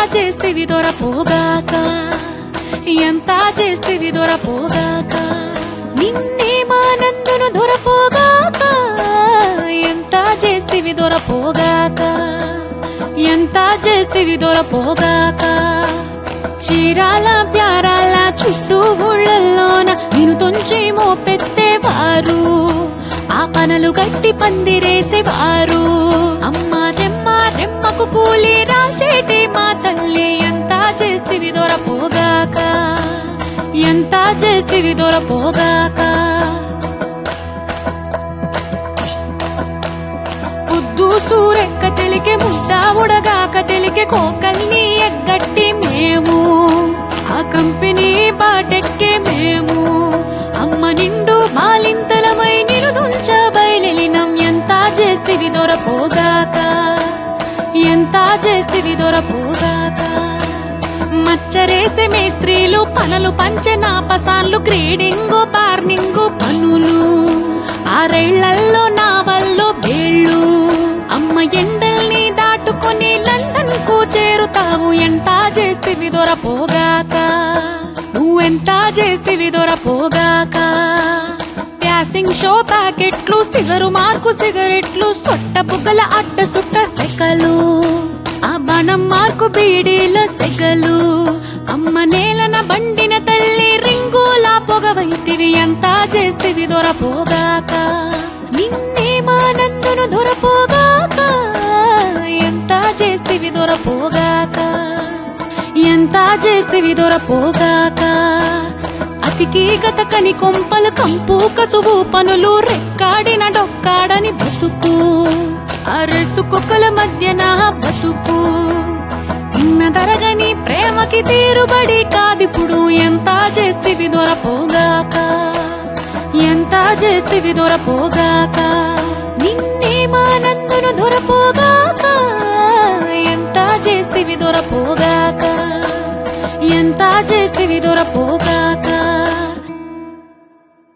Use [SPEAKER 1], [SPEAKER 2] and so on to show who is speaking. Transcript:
[SPEAKER 1] చేస్తివి దొరపోగాక ఎంత చేస్తివి దొరపోగాక నిన్నే మానందును దొరపోగాక ఎంత చేస్తివి దొరపోగాక ఎంత చేస్తివి దొరపోగాక చీరాల ప్యారాల చుట్టూ ఊళ్ళల్లోన నిన్ను తొంచి మోపెత్తేవారు ఆ పనలు గట్టి పందిరేసేవారు అమ్మ రెమ్మ రెమ్మకు కూలి రాల్చేటి మా తల్లి ఎంత చేస్తివి దొరపోగాక ఎంత చేస్తివి దొరపోగాక పొద్దు సూరెక్క తెలికే ముద్ద ఉడగాక తెలికే కోకల్ని ఎగ్గట్టి మేము ఆ కంపెనీ బాటెక్కే మేము అమ్మ నిండు బాలింతలమై నిరుదుంచ బయలెలినం ఎంత చేస్తివి దొరపోగాక ఎంత చేస్తివి దొరపోగాక మచ్చరేసే మేస్త్రీలు పనులు పంచె నాపసాన్లు క్రీడింగు పార్నింగు పనులు ఆరేళ్లలో నావల్లో బేళ్ళు అమ్మ ఎండల్ని దాటుకొని లండన్ కు చేరుతావు ఎంత చేస్తివి దొరపోగాక నువ్వెంత చేస్తివి దొరపోగాక ప్యాసింగ్ షో ప్యాకెట్లు సిజరు మార్కు సిగరెట్లు సొట్ట బుగ్గల అడ్డ సుట్ట సెకలు ఆ బనం మార్కు బీడీల సెగలు అమ్మ నేలన బండిన తల్లి రింగులా పొగవైతివి ఎంత చేస్తివి దొరపోగాక నిన్నే మానందును దొరపోగాక ఎంత చేస్తివి దొరపోగాక ఎంత చేస్తివి దొరపోగాక అతికి గతకని కొంపలు కంపు కసువు పనులు రెక్కాడిన డొక్కాడని బతుకు అరెసు కుక్కల మధ్య నా బతుకు తిన్న దరగని ప్రేమకి తీరుబడి కాదిప్పుడు ఎంత చేస్తివి దొరపోగాక ఎంత చేస్తివి దొరపోగాక నిన్నే మానందును దొరపోగాక ఎంత చేస్తివి దొరపోగాక ఎంత చేస్తివి దొరపోగాక